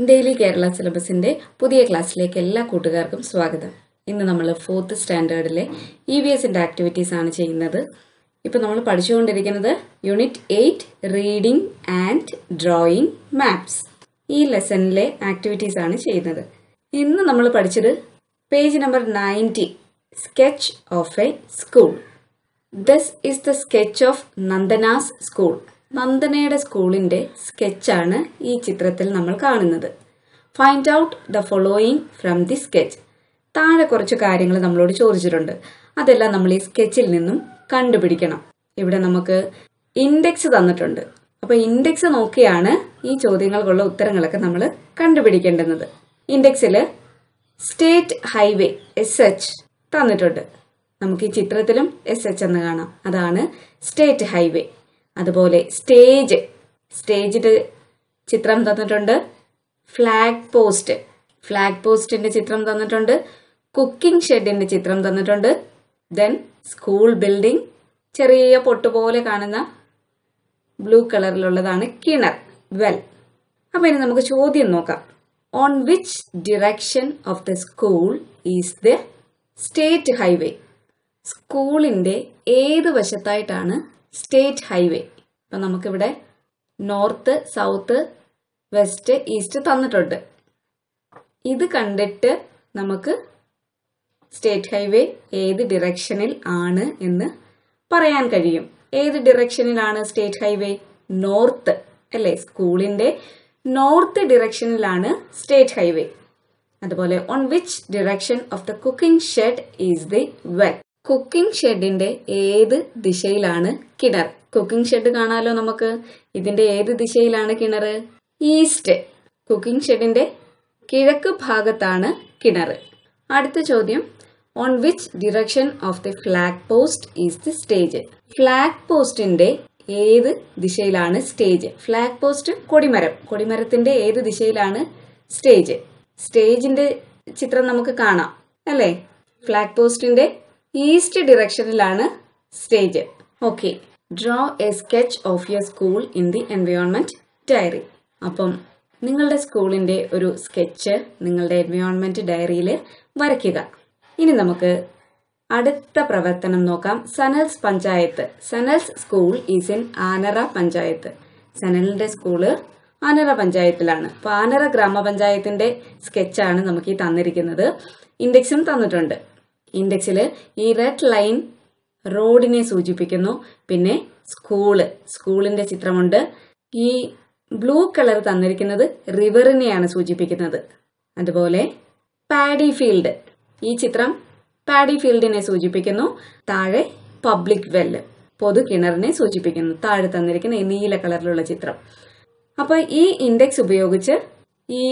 daily Kerala സിലബസിന്റെ പുതിയ ക്ലാസ്സിലേക്ക് എല്ലാ കൂട്ടുകാർക്കും സ്വാഗതം ഇന്ന് നമ്മൾ ഫോർത്ത് സ്റ്റാൻഡേർഡിലെ ഇ വി എസിന്റെ ആക്ടിവിറ്റീസ് ആണ് ചെയ്യുന്നത് ഇപ്പൊ നമ്മൾ പഠിച്ചുകൊണ്ടിരിക്കുന്നത് unit eight reading and drawing maps ഈ ലെസണിലെ ആക്ടിവിറ്റീസ് ആണ് ചെയ്യുന്നത് ഇന്ന് നമ്മൾ പഠിച്ചത് page number ninety sketch of a school this is the sketch of Nandana's school നന്ദനയുടെ സ്കൂളിന്റെ സ്കെച്ചാണ് ഈ ചിത്രത്തിൽ നമ്മൾ കാണുന്നത് find out the following from the sketch താഴെ കുറച്ച് കാര്യങ്ങൾ നമ്മളോട് ചോദിച്ചിട്ടുണ്ട് അതെല്ലാം നമ്മൾ ഈ സ്കെച്ചിൽ നിന്നും കണ്ടുപിടിക്കണം ഇവിടെ നമുക്ക് ഇൻഡെക്സ് തന്നിട്ടുണ്ട് അപ്പൊ ഇൻഡെക്സ് നോക്കിയാണ് ഈ ചോദ്യങ്ങൾക്കുള്ള ഉത്തരങ്ങളൊക്കെ നമ്മൾ കണ്ടുപിടിക്കേണ്ടുന്നത് ഇൻഡെക്സിൽ സ്റ്റേറ്റ് ഹൈവേ എസ് എച്ച് തന്നിട്ടുണ്ട് നമുക്ക് ഈ ചിത്രത്തിലും എസ് എച്ച് എന്ന് കാണാം അതാണ് സ്റ്റേറ്റ് ഹൈവേ അതുപോലെ സ്റ്റേജ് സ്റ്റേജിന്റെ ചിത്രം തന്നിട്ടുണ്ട് ഫ്ലാഗ് പോസ്റ്റ് ഫ്ലാഗ് പോസ്റ്റിന്റെ ചിത്രം തന്നിട്ടുണ്ട് കുക്കിംഗ് ഷെഡിന്റെ ചിത്രം തന്നിട്ടുണ്ട് ദെൻ സ്കൂൾ ബിൽഡിംഗ് ചെറിയ പൊട്ടുപോലെ കാണുന്ന ബ്ലൂ കളറിലുള്ളതാണ് കിണർ വെൽ അപ്പൊ ഇനി നമുക്ക് ചോദ്യം നോക്കാം on which direction of the school is the state highway സ്കൂളിന്റെ ഏത് വശത്തായിട്ടാണ് സ്റ്റേറ്റ് ഹൈവേ അപ്പൊ നമുക്കിവിടെ നോർത്ത് സൗത്ത് വെസ്റ്റ് ഈസ്റ്റ് തന്നിട്ടുണ്ട് ഇത് കണ്ടിട്ട് നമുക്ക് സ്റ്റേറ്റ് ഹൈവേ ഏത് ഡിറക്ഷനിൽ ആണ് എന്ന് പറയാൻ കഴിയും ഏത് ഡിറക്ഷനിലാണ് സ്റ്റേറ്റ് ഹൈവേ നോർത്ത് അല്ലേ സ്കൂളിന്റെ നോർത്ത് ഡിറക്ഷനിലാണ് സ്റ്റേറ്റ് ഹൈവേ അതുപോലെ on which direction of the cooking shed is the well cooking ഷെഡിന്റെ ഏത് ദിശയിലാണ് കിണർ കുക്കിംഗ് ഷെഡ് കാണാലോ നമുക്ക് ഇതിന്റെ ഏത് ദിശയിലാണ് കിണർ ഈസ്റ്റ് കുക്കിംഗ് ഷെഡിന്റെ കിഴക്ക് ഭാഗത്താണ് കിണർ അടുത്ത ചോദ്യം on which direction of the flag post is the stage flag പോസ്റ്റിന്റെ ഏത് ദിശയിലാണ് സ്റ്റേജ് ഫ്ലാഗ് പോസ്റ്റ് കൊടിമരം കൊടിമരത്തിന്റെ ഏത് ദിശയിലാണ് സ്റ്റേജ് സ്റ്റേജിന്റെ ചിത്രം നമുക്ക് കാണാം അല്ലേ ഫ്ലാഗ് പോസ്റ്റിന്റെ ഈസ്റ്റ് ഡിറക്ഷനിലാണ് stage okay draw a sketch of your school in the environment diary അപ്പം നിങ്ങളുടെ സ്കൂളിന്റെ ഒരു സ്കെച്ച് നിങ്ങളുടെ എൻവയോൺമെന്റ് ഡയറിയിൽ വരയ്ക്കുക ഇനി നമുക്ക് അടുത്ത പ്രവർത്തനം നോക്കാം Sanal's panchayat Sanal's school is in Anara panchayat സനലിന്റെ സ്കൂള് ആനറ പഞ്ചായത്തിലാണ് അപ്പൊ ആനറ ഗ്രാമപഞ്ചായത്തിന്റെ സ്കെച്ചാണ് നമുക്ക് ഈ തന്നിരിക്കുന്നത് ഇൻഡെക്സും തന്നിട്ടുണ്ട് ഇൻഡെക്സിൽ ഈ റെഡ് ലൈൻ റോഡിനെ സൂചിപ്പിക്കുന്നു പിന്നെ സ്കൂള് സ്കൂളിന്റെ ചിത്രമുണ്ട് ഈ ബ്ലൂ കളർ തന്നിരിക്കുന്നത് റിവറിനെയാണ് സൂചിപ്പിക്കുന്നത് അതുപോലെ പാഡി ഫീൽഡ് ഈ ചിത്രം പാഡി ഫീൽഡിനെ സൂചിപ്പിക്കുന്നു താഴെ പബ്ലിക് വെല്ല് പൊതു കിണറിനെ സൂചിപ്പിക്കുന്നു താഴെ തന്നിരിക്കുന്ന ഈ നീല കളറിലുള്ള ചിത്രം അപ്പൊ ഈ ഇൻഡെക്സ് ഉപയോഗിച്ച് ഈ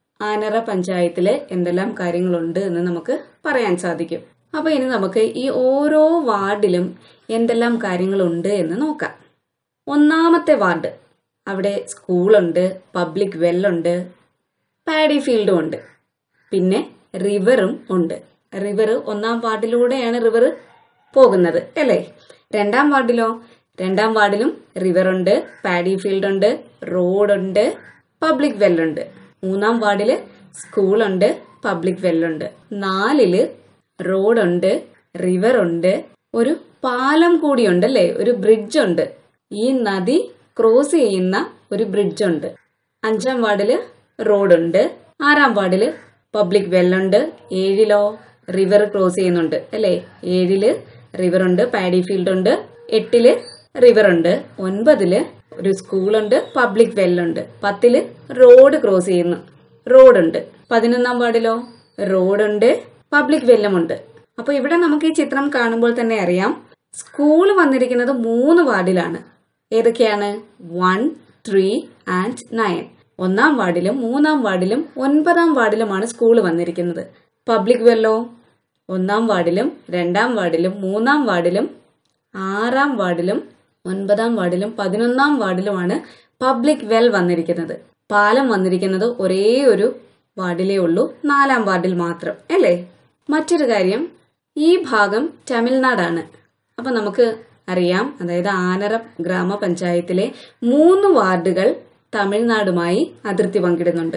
ആനറ പഞ്ചായത്തിലെ എന്തെല്ലാം കാര്യങ്ങളുണ്ട് എന്ന് നമുക്ക് പറയാൻ സാധിക്കും അപ്പൊ ഇനി നമുക്ക് ഈ ഓരോ വാർഡിലും എന്തെല്ലാം കാര്യങ്ങളുണ്ട് എന്ന് നോക്കാം ഒന്നാമത്തെ വാർഡ് അവിടെ സ്കൂളുണ്ട് പബ്ലിക് വെല്ലുണ്ട് പാഡി ഫീൽഡും ഉണ്ട് പിന്നെ റിവറും ഉണ്ട് റിവർ ഒന്നാം വാർഡിലൂടെയാണ് റിവർ പോകുന്നത് അല്ലേ രണ്ടാം വാർഡിലോ രണ്ടാം വാർഡിലും റിവറുണ്ട് പാഡി ഫീൽഡ് ഉണ്ട് റോഡുണ്ട് പബ്ലിക് വെല്ലുണ്ട് മൂന്നാം വാർഡില് സ്കൂളുണ്ട് പബ്ലിക് വെല്ലുണ്ട് നാലില് റോഡുണ്ട് റിവറുണ്ട് ഒരു പാലം കൂടിയുണ്ട് അല്ലേ ഒരു ബ്രിഡ്ജ് ഉണ്ട് ഈ നദി ക്രോസ് ചെയ്യുന്ന ഒരു ബ്രിഡ്ജ് ഉണ്ട് അഞ്ചാം വാർഡില് റോഡുണ്ട് ആറാം വാർഡില് പബ്ലിക് വെല്ലുണ്ട് ഏഴിലോ റിവർ ക്രോസ് ചെയ്യുന്നുണ്ട് അല്ലേ ഏഴില് റിവർ ഉണ്ട് പാഡി ഫീൽഡ് ഉണ്ട് എട്ടില് റിവർ ഉണ്ട് ഒൻപതില് ഒരു സ്കൂളുണ്ട് പബ്ലിക് വെല്ലുണ്ട് പത്തില് റോഡ് ക്രോസ് ചെയ്യുന്നു റോഡുണ്ട് പതിനൊന്നാം വാർഡിലോ റോഡുണ്ട് പബ്ലിക് വെല്ലുമുണ്ട് അപ്പൊ ഇവിടെ നമുക്ക് ഈ ചിത്രം കാണുമ്പോൾ തന്നെ അറിയാം സ്കൂൾ വന്നിരിക്കുന്നത് മൂന്ന് വാർഡിലാണ് ഏതൊക്കെയാണ് വൺ ത്രീ ആൻഡ് നയൻ ഒന്നാം വാർഡിലും മൂന്നാം വാർഡിലും ഒൻപതാം വാർഡിലുമാണ് സ്കൂൾ വന്നിരിക്കുന്നത് പബ്ലിക് വെല്ലോ ഒന്നാം വാർഡിലും രണ്ടാം വാർഡിലും മൂന്നാം വാർഡിലും ആറാം വാർഡിലും ഒൻപതാം വാർഡിലും പതിനൊന്നാം വാർഡിലുമാണ് പബ്ലിക് വെൽ വന്നിരിക്കുന്നത് പാലം വന്നിരിക്കുന്നത് ഒരേ ഒരു വാർഡിലേ ഉള്ളൂ നാലാം വാർഡിൽ മാത്രം അല്ലേ മറ്റൊരു കാര്യം ഈ ഭാഗം തമിഴ്നാടാണ് അപ്പൊ നമുക്ക് അറിയാം അതായത് ആനറ ഗ്രാമപഞ്ചായത്തിലെ മൂന്ന് വാർഡുകൾ തമിഴ്നാടുമായി അതിർത്തി പങ്കിടുന്നുണ്ട്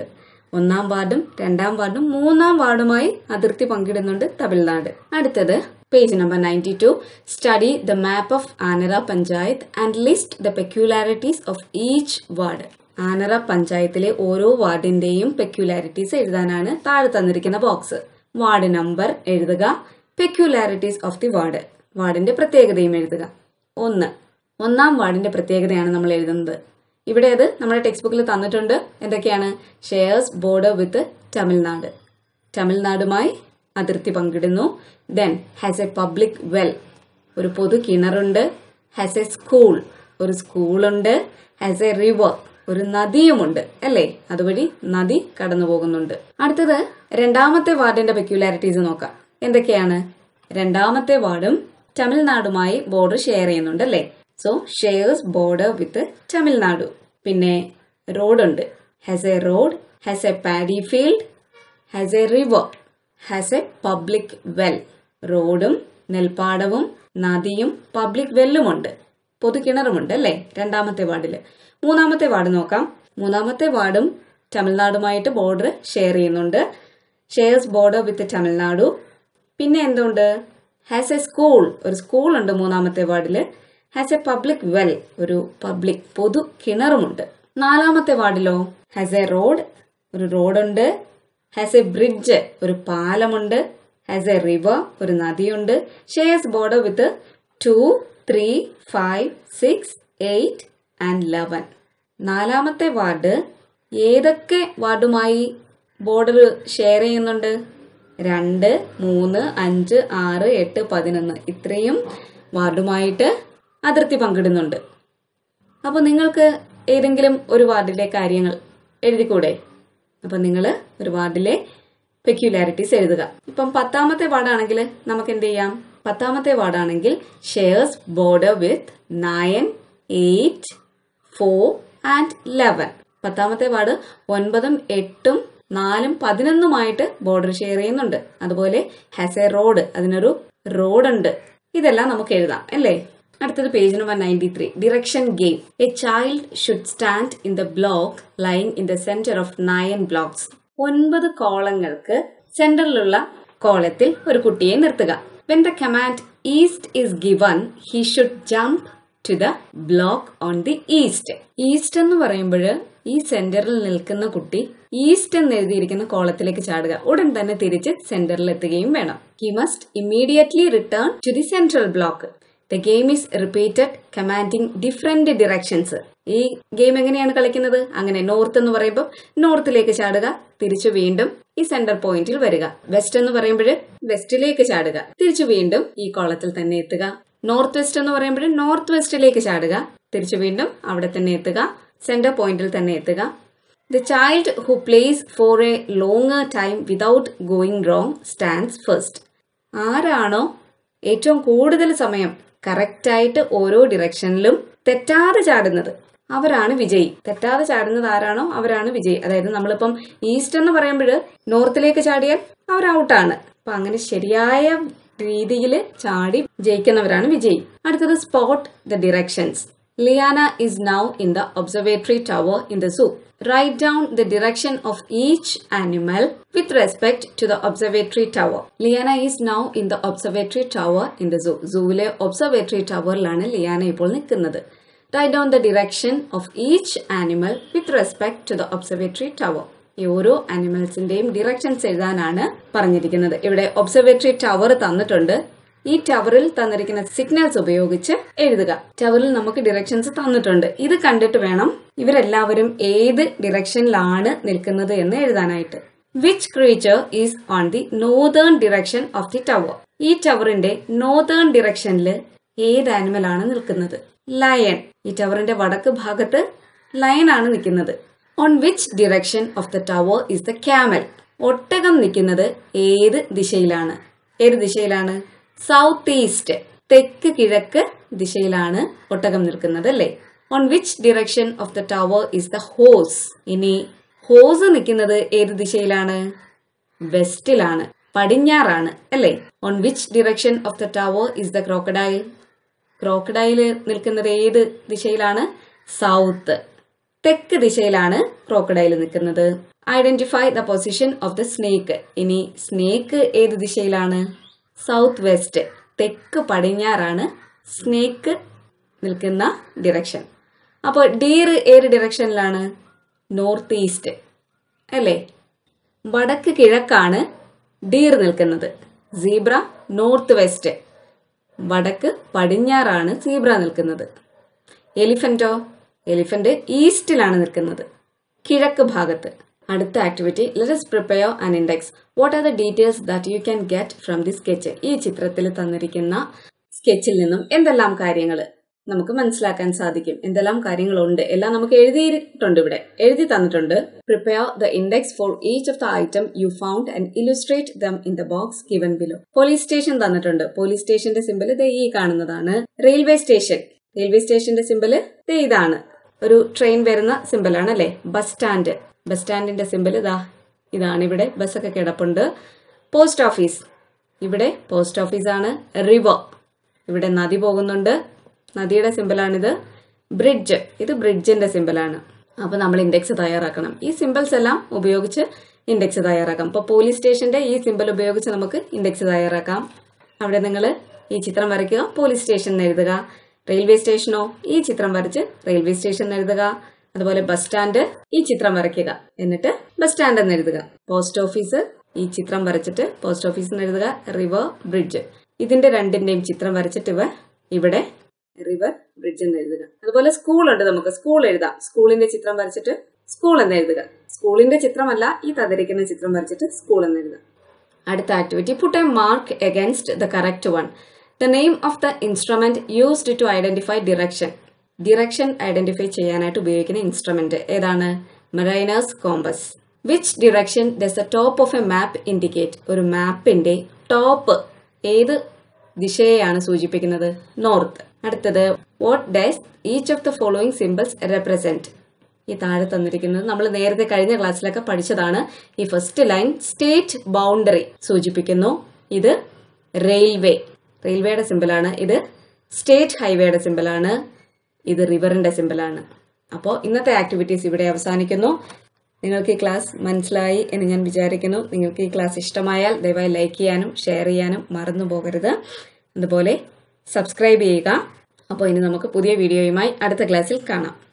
ഒന്നാം വാർഡും രണ്ടാം വാർഡും മൂന്നാം വാർഡുമായി അതിർത്തി പങ്കിടുന്നുണ്ട് തമിഴ്നാട് അടുത്തത് page number ninety two study the map of Anara panchayat and list the peculiarities of each ward Anara പഞ്ചായത്തിലെ ഓരോ വാർഡിന്റെയും പെക്യുലാരിറ്റീസ് എഴുതാനാണ് താഴെ തന്നിരിക്കുന്ന ബോക്സ് വാർഡ് നമ്പർ എഴുതുക പെക്യുലാരിറ്റീസ് ഓഫ് ദി വാർഡ് വാർഡിന്റെ പ്രത്യേകതയും എഴുതുക ഒന്ന് ഒന്നാം വാർഡിന്റെ പ്രത്യേകതയാണ് നമ്മൾ എഴുതുന്നത് ഇവിടെ അത് നമ്മുടെ ടെക്സ്റ്റ് ബുക്കിൽ തന്നിട്ടുണ്ട് എന്തൊക്കെയാണ് ഷെയർസ് ബോർഡർ വിത്ത് തമിഴ്നാട് തമിഴ്നാടുമായി അതിർത്തി പങ്കിടുന്നു then has a public well ഒരു പൊതു കിണറുണ്ട് ഹാസ് എ സ്കൂൾ ഒരു സ്കൂളുണ്ട് ഹാസ് എ റിവർ ഒരു നദിയുമുണ്ട് അല്ലേ അതുവഴി നദി കടന്നു പോകുന്നുണ്ട് അടുത്തത് രണ്ടാമത്തെ വാർഡിന്റെ പെക്യുലാരിറ്റീസ് നോക്കാം എന്തൊക്കെയാണ് രണ്ടാമത്തെ വാർഡും തമിഴ്നാടുമായി ബോർഡർ ഷെയർ ചെയ്യുന്നുണ്ട് അല്ലേ so shares border with Tamil Nadu പിന്നെ റോഡുണ്ട് has a road has a paddy field has a river has a public well റോഡും നെൽപ്പാടവും നദിയും പബ്ലിക് വെല്ലുമുണ്ട് പൊതുകിണറുമുണ്ട് അല്ലേ രണ്ടാമത്തെ വാർഡിൽ മൂന്നാമത്തെ വാർഡ് നോക്കാം മൂന്നാമത്തെ വാർഡും തമിഴ്നാടുമായിട്ട് ബോർഡർ ഷെയർ ചെയ്യുന്നുണ്ട് ഷെയർസ് ബോർഡർ വിത്ത് തമിഴ്നാടു പിന്നെ എന്തുണ്ട് ഹാസ് എ സ്കൂൾ ഒരു സ്കൂൾ ഉണ്ട് മൂന്നാമത്തെ വാർഡില് ഹാസ് എ പബ്ലിക് വെൽ ഒരു പബ്ലിക് പൊതു കിണറുമുണ്ട് നാലാമത്തെ വാർഡിലോ ഹാസ് എ റോഡ് ഒരു റോഡുണ്ട് ഹാസ് എ ബ്രിഡ്ജ് ഒരു പാലമുണ്ട് ഹാസ് എ റിവർ ഒരു നദിയുണ്ട് shares border with two three five six eight and eleven നാലാമത്തെ വാർഡ് ഏതൊക്കെ വാർഡുമായി ബോർഡർ ഷെയർ ചെയ്യുന്നുണ്ട് രണ്ട് മൂന്ന് അഞ്ച് ആറ് എട്ട് പതിനൊന്ന് ഇത്രയും വാർഡുമായിട്ട് അതിർത്തി പങ്കിടുന്നുണ്ട് അപ്പോൾ നിങ്ങൾക്ക് ഏതെങ്കിലും ഒരു വാർഡിലെ കാര്യങ്ങൾ എഴുതിക്കൂടെ അപ്പം നിങ്ങൾ ഒരു വാർഡിലെ പെക്യുലാരിറ്റീസ് എഴുതുക ഇപ്പം പത്താമത്തെ വാർഡാണെങ്കിൽ നമുക്ക് എന്ത് ചെയ്യാം പത്താമത്തെ വാർഡാണെങ്കിൽ shares border with nine eight four and eleven പത്താമത്തെ വാർഡ് ഒൻപതും എട്ടും നാലും പതിനൊന്നുമായിട്ട് ബോർഡർ ഷെയർ ചെയ്യുന്നുണ്ട് അതുപോലെ ഹാസ് എ റോഡ് അതിനൊരു റോഡുണ്ട് ഇതെല്ലാം നമുക്ക് എഴുതാം അല്ലേ അടുത്തത് page number ninety three direction game a child should stand in the block line in the centre of nine blocks ഒൻപത് കോളങ്ങൾക്ക് സെന്ററിലുള്ള കോളത്തിൽ ഒരു കുട്ടിയെ നിർത്തുക when the command east is given he should jump to the block on the east east എന്ന് പറയുമ്പോൾ ഈ സെന്ററിൽ നിൽക്കുന്ന കുട്ടി ഈസ്റ്റ് എന്ന് എഴുതിയിരിക്കുന്ന കോളത്തിലേക്ക് ചാടുക ഉടൻ തന്നെ തിരിച്ച് സെന്ററിൽ എത്തുകയും വേണം he must immediately return to the central block the game is repeated commanding different directions ഈ ഗെയിം എങ്ങനെയാണ് കളിക്കുന്നത് അങ്ങനെ നോർത്ത് എന്ന് പറയുമ്പോൾ നോർത്തിലേക്ക് ചാടുക തിരിച്ചു വീണ്ടും ഈ സെന്റർ പോയിന്റിൽ വരിക വെസ്റ്റ് എന്ന് പറയുമ്പോൾ വെസ്റ്റിലേക്ക് ചാടുക തിരിച്ചു വീണ്ടും ഈ കോളത്തിൽ തന്നെ എത്തുക നോർത്ത് വെസ്റ്റ് എന്ന് പറയുമ്പോൾ നോർത്ത് വെസ്റ്റിലേക്ക് ചാടുക തിരിച്ചു വീണ്ടും അവിടെ തന്നെ എത്തുക സെന്റർ പോയിന്റിൽ തന്നെ എത്തുക the child who plays for a longer time without going wrong stands first ആരാണോ ഏറ്റവും കൂടുതൽ സമയം കറക്റ്റായിട്ട് ഓരോ ഡിറക്ഷനിലും തെറ്റാതെ ചാടുന്നത് അവരാണ് വിജയി തെറ്റാതെ ചാടുന്നത് ആരാണോ അവരാണ് വിജയി അതായത് നമ്മളിപ്പം ഈസ്റ്റ് എന്ന് പറയുമ്പോൾ നോർത്തിലേക്ക് ചാടിയാൽ അവർ ഔട്ടാണ് അപ്പൊ അങ്ങനെ ശരിയായ രീതിയിൽ ചാടി ജയിക്കുന്നവരാണ് വിജയി അടുത്തത് spot the directions Liyana is now in the observatory tower in the zoo write down the direction of each animal with respect to the observatory tower Liyana is now in the observatory tower in the zoo സൂവിലെ observatory ടവറിലാണ് ലിയാന ഇപ്പോൾ നിൽക്കുന്നത് write down the direction of each animal with respect to the observatory tower ഈ ഓരോ ആനിമൽസിന്റെയും directions എഴുതാനാണ് പറഞ്ഞിരിക്കുന്നത് ഇവിടെ observatory tower തന്നിട്ടുണ്ട് ഈ ടവറിൽ തന്നിരിക്കുന്ന സിഗ്നൽസ് ഉപയോഗിച്ച് എഴുതുക ടവറിൽ നമുക്ക് ഡിറക്ഷൻസ് തന്നിട്ടുണ്ട് ഇത് കണ്ടിട്ട് വേണം ഇവരെല്ലാവരും ഏത് ഡിറക്ഷനിലാണ് നിൽക്കുന്നത് എന്ന് എഴുതാനായിട്ട് which creature is on the northern direction of the tower ഈ ടവറിന്റെ നോർത്തേൺ ഡിറക്ഷനിൽ ഏത് ആനിമൽ ആണ് നിൽക്കുന്നത് ലയൺ ഈ ടവറിന്റെ വടക്ക് ഭാഗത്ത് ലയൺ ആണ് നിൽക്കുന്നത് on which direction of the tower is the camel ഒട്ടകം നിൽക്കുന്നത് ഏത് ദിശയിലാണ് ഏത് ദിശയിലാണ് സൗത്ത് ഈസ്റ്റ് തെക്ക് കിഴക്ക് ദിശയിലാണ് ഒട്ടകം നിൽക്കുന്നത് അല്ലേ on which direction of the tower is the horse ഇനി ഹോസ് നിൽക്കുന്നത് ഏത് ദിശയിലാണ് വെസ്റ്റിലാണ് പടിഞ്ഞാറാണ് അല്ലേ on which direction of the tower is the crocodile crocodile നിൽക്കുന്നത് ഏത് ദിശയിലാണ് സൗത്ത് തെക്ക് ദിശയിലാണ് ക്രോക്കഡൈൽ നിൽക്കുന്നത് identify the position of the snake ഇനി സ്നേക്ക് ഏത് ദിശയിലാണ് സൗത്ത് വെസ്റ്റ് തെക്ക് പടിഞ്ഞാറാണ് സ്നേക്ക് നിൽക്കുന്ന ഡിറക്ഷൻ അപ്പോൾ ഡീർ ഏത് ഡിറക്ഷനിലാണ് നോർത്ത് ഈസ്റ്റ് അല്ലേ വടക്ക് കിഴക്കാണ് ഡീർ നിൽക്കുന്നത് സീബ്ര നോർത്ത് വെസ്റ്റ് വടക്ക് പടിഞ്ഞാറാണ് സീബ്ര നിൽക്കുന്നത് എലിഫന്റോ എലിഫന്റ് ഈസ്റ്റിലാണ് നിൽക്കുന്നത് കിഴക്ക് ഭാഗത്ത് അടുത്ത activity let's prepare an index what are the details that you can get from the sketch ഈ ചിത്രത്തിൽ തന്നിരിക്കുന്ന സ്കെച്ചിൽ നിന്നും എന്തെല്ലാം കാര്യങ്ങൾ നമുക്ക് മനസ്സിലാക്കാൻ സാധിക്കും എന്തെല്ലാം കാര്യങ്ങളുണ്ട് എല്ലാം നമുക്ക് എഴുതിയിട്ടുണ്ട് ഇവിടെ എഴുതി തന്നിട്ടുണ്ട് prepare the index for each of the item you found and illustrate them in the box given below police station തന്നിട്ടുണ്ട് പോലീസ് സ്റ്റേഷന്റെ സിമ്പിൾ ദേ ഈ കാണുന്നതാണ് റെയിൽവേ സ്റ്റേഷൻ റെയിൽവേ സ്റ്റേഷന്റെ സിമ്പിൾ ദേ ഇതാണ് ഒരു ട്രെയിൻ വരുന്ന സിമ്പിളാണ് അല്ലെ ബസ് സ്റ്റാൻഡ് ബസ് സ്റ്റാൻഡിന്റെ സിമ്പിൾ ഇതാ ഇതാണ് ഇവിടെ ബസ്സൊക്കെ കിടപ്പുണ്ട് പോസ്റ്റ് ഓഫീസ് ഇവിടെ പോസ്റ്റ് ഓഫീസാണ് റിവർ ഇവിടെ നദി പോകുന്നുണ്ട് നദിയുടെ സിമ്പിളാണിത് ബ്രിഡ്ജ് ഇത് ബ്രിഡ്ജിന്റെ സിമ്പിളാണ് അപ്പൊ നമ്മൾ ഇൻഡെക്സ് തയ്യാറാക്കണം ഈ സിമ്പിൾസ് എല്ലാം ഉപയോഗിച്ച് ഇൻഡെക്സ് തയ്യാറാക്കാം ഇപ്പോൾ പോലീസ് സ്റ്റേഷന്റെ ഈ സിമ്പിൾ ഉപയോഗിച്ച് നമുക്ക് ഇൻഡെക്സ് തയ്യാറാക്കാം അവിടെ നിങ്ങൾ ഈ ചിത്രം വരയ്ക്കുക പോലീസ് സ്റ്റേഷൻ എന്ന് എഴുതുക റെയിൽവേ സ്റ്റേഷനോ ഈ ചിത്രം വരച്ച് റെയിൽവേ സ്റ്റേഷൻ എന്ന് എഴുതുക അതുപോലെ ബസ് സ്റ്റാൻഡ് ഈ ചിത്രം വരയ്ക്കുക എന്നിട്ട് ബസ് സ്റ്റാൻഡ് എന്ന് എഴുതുക പോസ്റ്റ് ഓഫീസ് ഈ ചിത്രം വരച്ചിട്ട് പോസ്റ്റ് ഓഫീസ് എന്ന് എഴുതുക റിവർ ബ്രിഡ്ജ് ഇതിന്റെ രണ്ടിന്റെയും ചിത്രം വരച്ചിട്ട് ഇവ ഇവിടെ റിവർ ബ്രിഡ്ജ് എന്ന് എഴുതുക അതുപോലെ സ്കൂൾ ഉണ്ട് നമുക്ക് സ്കൂൾ എഴുതാം സ്കൂളിന്റെ ചിത്രം വരച്ചിട്ട് സ്കൂൾ എന്ന് എഴുതുക സ്കൂളിന്റെ ചിത്രമല്ല ഈ തന്നിരിക്കുന്ന ചിത്രം വരച്ചിട്ട് സ്കൂൾ എന്ന് എഴുതുക അടുത്ത activity put a mark against the correct one the name of the instrument used to identify direction direction identify ചെയ്യാനായിട്ട് ഉപയോഗിക്കുന്ന ഇൻസ്ട്രുമെന്റ് ഏതാണ് mariner's compass which direction does the top of a map indicate ഒരു മാപ്പിന്റെ top ഏത് ദിശയെയാണ് സൂചിപ്പിക്കുന്നത് north അടുത്തത് what does each of the following symbols represent ഈ താഴെ തന്നിരിക്കുന്നത് നമ്മൾ നേരത്തെ കഴിഞ്ഞ ക്ലാസ്സിലൊക്കെ പഠിച്ചതാണ് ഈ ഫസ്റ്റ് ലൈൻ സ്റ്റേറ്റ് ബൗണ്ടറി സൂചിപ്പിക്കുന്നു ഇത് റെയിൽവേ റെയിൽവേയുടെ സിമ്പിളാണ് ഇത് സ്റ്റേറ്റ് ഹൈവേയുടെ സിമ്പിളാണ് ഇത് റിവറിന്റെ സിമ്പിളാണ് അപ്പോൾ ഇന്നത്തെ ആക്ടിവിറ്റീസ് ഇവിടെ അവസാനിക്കുന്നു നിങ്ങൾക്ക് ഈ ക്ലാസ് മനസ്സിലായി എന്ന് ഞാൻ വിചാരിക്കുന്നു നിങ്ങൾക്ക് ഈ ക്ലാസ് ഇഷ്ടമായാൽ ദയവായി ലൈക്ക് ചെയ്യാനും ഷെയർ ചെയ്യാനും മറന്നു പോകരുത് അതുപോലെ സബ്സ്ക്രൈബ് ചെയ്യുക അപ്പോൾ ഇനി നമുക്ക് പുതിയ വീഡിയോയുമായി അടുത്ത ക്ലാസ്സിൽ കാണാം